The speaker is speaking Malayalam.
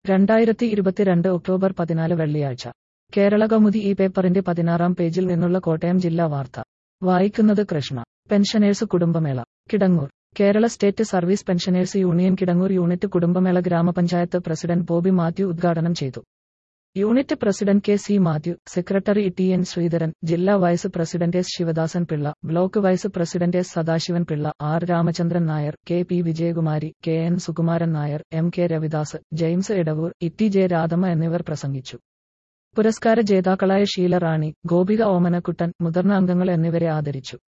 രണ്ടായിരത്തി ഇരുപത്തിരണ്ട് ഒക്ടോബർ പതിനാല് വെള്ളിയാഴ്ച കേരള കൗമുദി ഈ പേപ്പറിന്റെ പതിനാറാം പേജിൽ നിന്നുള്ള കോട്ടയം ജില്ലാ വാർത്ത വായിക്കുന്നത് കൃഷ്ണ പെൻഷനേഴ്സ് കുടുംബമേള Kidangoor Kerala state service pensioners union Kidangoor unit കുടുംബമേള ഗ്രാമപഞ്ചായത്ത് പ്രസിഡന്റ് ബോബി മാത്യു ഉദ്ഘാടനം ചെയ്തു unit president K C Mathew secretary T N Sreedharan ജില്ലാ vice president S Sivadasan Pillai block vice president S Sadasivan Pillai R Ramachandran Nair K P Vijayakumari K N Sukumaran Nair M K Ravidas James Edavoor Itty J Radhamma എന്നിവർ പ്രസംഗിച്ചു പുരസ്കാര ജേതാക്കളായ ഷീല റാണി ഗോപിക ഓമനക്കുട്ടൻ മുതിർന്ന അംഗങ്ങൾ എന്നിവരെ ആദരിച്ചു